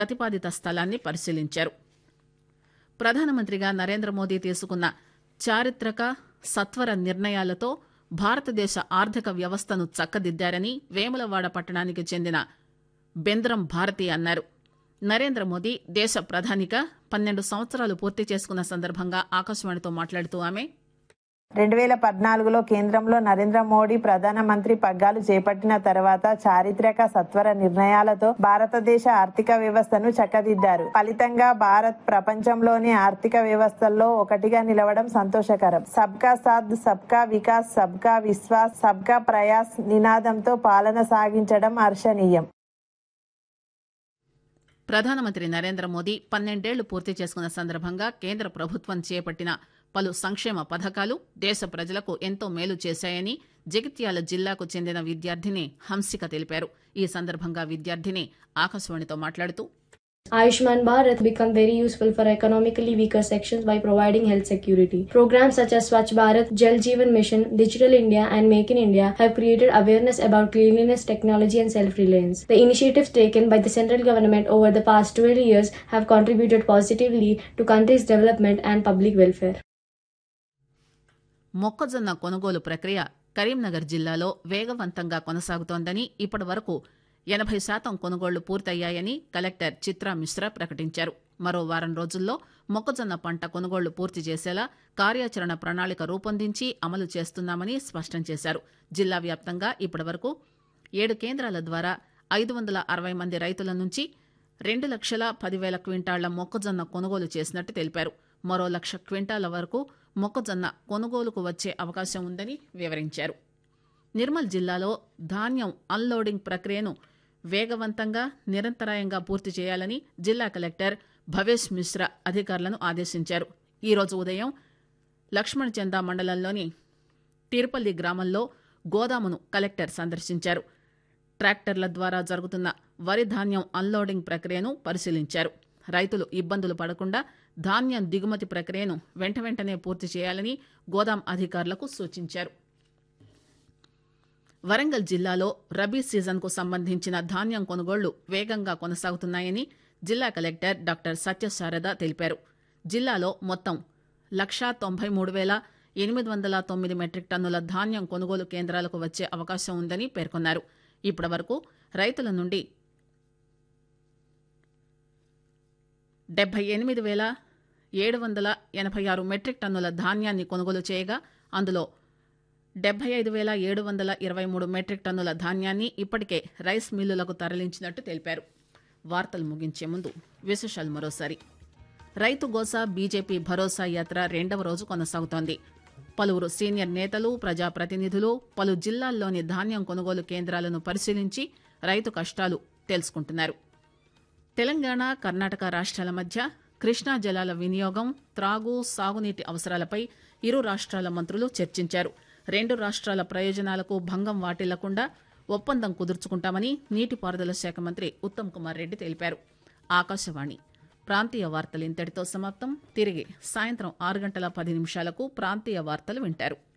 ప్రతిపాదిత స్థలాన్ని పరిశీలించారు ప్రధానమంత్రిగా నరేంద్ర మోదీ తీసుకున్న చారిత్రక సత్వర నిర్ణయాలతో భారతదేశ ఆర్థిక వ్యవస్థను చక్కదిద్దారని వేములవాడ పట్టణానికి చెందిన బెంద్రం భారతి అన్నారు నరేంద్ర మోదీ దేశ ప్రధానిగా పన్నెండు సంవత్సరాలు పూర్తి చేసుకున్న సందర్భంగా ఆకాశవాణితో మాట్లాడుతూ ఆమె రెండు వేల పద్నాలుగులో కేంద్రంలో నరేంద్ర మోడీ ప్రధానమంత్రి పగ్గాలు చేపట్టిన తర్వాత చారిత్రక సత్వర నిర్ణయాలతో భారతదేశ ఆర్థిక వ్యవస్థను చక్కదిద్దారు ఫలితంగా భారత్ ప్రపంచంలోని ఆర్థిక వ్యవస్థల్లో ఒకటిగా నిలవడం సంతోషకరం సబ్కా సాథ్ సబ్కా వికాస్ సబ్కా విశ్వాస్ సబ్కా ప్రయాస్ నినాదంతో పాలన సాగించడం హర్షణీయం ప్రధానమంత్రి నరేంద్ర మోదీ పన్నెండేళ్లు పూర్తి చేసుకున్న సందర్భంగా కేంద్ర ప్రభుత్వం చేపట్టిన పలు సంక్షేమ పథకాలు దేశ ప్రజలకు ఎంతో మేలు చేశాయని జగిత్యాల జిల్లాకు చెందిన విద్యార్థిని హంసిక తెలిపారు ఈ సందర్భంగా విద్యార్థిని ఆకాశవాణితో మాట్లాడుతూ Ayushman Bharat become very useful for economically weaker sections by providing health security. Programs such as Swachh Bharat, Jal Jeevan Mission, Digital India, and Make in India have created awareness about cleanliness, technology, and self-reliance. The initiatives taken by the central government over the past 12 years have contributed positively to country's development and public welfare. మొక్కజొన్న కొనుగోలు ప్రక్రియ కరీంనగర్ జిల్లాలో వేగవంతంగా కొనసాగుతోందని ఇప్పటి వరకు ఎనభై శాతం కొనుగోళ్లు పూర్తయ్యాయని కలెక్టర్ చిత్రా మిశ్రా ప్రకటించారు మరో వారం రోజుల్లో మొక్కజొన్న పంట కొనుగోళ్లు పూర్తి చేసేలా కార్యాచరణ ప్రణాళిక రూపొందించి అమలు చేస్తున్నామని స్పష్టం చేశారు జిల్లా వ్యాప్తంగా ఇప్పటి వరకు ఏడు కేంద్రాల ద్వారా ఐదు వందల అరవై మంది రైతుల నుంచి రెండు లక్షల పదివేల క్వింటాళ్ల మొక్కజొన్న కొనుగోలు చేసినట్టు తెలిపారు మరో లక్ష క్వింటాల వరకు మొక్కజొన్న కొనుగోలుకు వచ్చే అవకాశం ఉందని వివరించారు నిర్మల్ జిల్లాలో ధాన్యం అన్లోడింగ్ ప్రక్రియను వేగవంతంగా నిరంతరాయంగా పూర్తి చేయాలని జిల్లా కలెక్టర్ భవేష్ మిశ్రా అధికారులను ఆదేశించారు ఈరోజు ఉదయం లక్ష్మణ్ చందా మండలంలోని తిరుపల్లి గ్రామంలో గోదామును కలెక్టర్ సందర్శించారు ట్రాక్టర్ల ద్వారా జరుగుతున్న వరి ధాన్యం అన్లోడింగ్ ప్రక్రియను పరిశీలించారు రైతులు ఇబ్బందులు పడకుండా ధాన్యం దిగుమతి ప్రక్రియను వెంట వెంటనే పూర్తి చేయాలని గోదాం అధికారులకు సూచించారు వరంగల్ జిల్లాలో రబీ సీజన్కు సంబంధించిన ధాన్యం కొనుగోళ్లు వేగంగా కొనసాగుతున్నాయని జిల్లా కలెక్టర్ డాక్టర్ సత్యశారద తెలిపారు జిల్లాలో మొత్తం లక్షా తొంభై మూడు వేల ఎనిమిది వందల తొమ్మిది మెట్రిక్ టన్నుల ధాన్యం కొనుగోలు కేంద్రాలకు వచ్చే అవకాశం ఉందని పేర్కొన్నారు ఇప్పటి వరకు రైతుల నుండి డెబ్బై ఎనిమిది వేల ఏడు వందల ఎనభై ఆరు మెట్రిక్ టన్నుల ధాన్యాన్ని కొనుగోలు చేయగా అందులో డెబ్బై ఐదు వేల ఏడు వందల ఇరవై మూడు మెట్రిక్ టన్నుల ధాన్యాన్ని ఇప్పటికే రైస్ మిల్లులకు తరలించినట్టు తెలిపారు వార్తలు ముగించే ముందు విశేషాలు మరోసారి రైతు గోసా బీజేపీ భరోసా యాత్ర రెండవ రోజు కొనసాగుతోంది పలువురు సీనియర్ నేతలు ప్రజాప్రతినిధులు పలు జిల్లాల్లోని ధాన్యం కొనుగోలు కేంద్రాలను పరిశీలించి రైతు కష్టాలు తెలుసుకుంటున్నారు తెలంగాణ కర్ణాటక రాష్ట్రాల మధ్య కృష్ణా జలాల వినియోగం త్రాగు సాగునీటి అవసరాలపై ఇరు రాష్ట్రాల మంత్రులు చర్చించారు రెండు రాష్ట్రాల ప్రయోజనాలకు భంగం వాటిల్లకుండా ఒప్పందం కుదుర్చుకుంటామని నీటిపారుదల శాఖ మంత్రి ఉత్తమ్ కుమార్ రెడ్డి తెలిపారు ఆకాశవాణి ప్రాంతీయ వార్తలు ఇంతటితో సమాప్తం తిరిగి సాయంత్రం ఆరు గంటల పది నిమిషాలకు ప్రాంతీయ వార్తలు వింటారు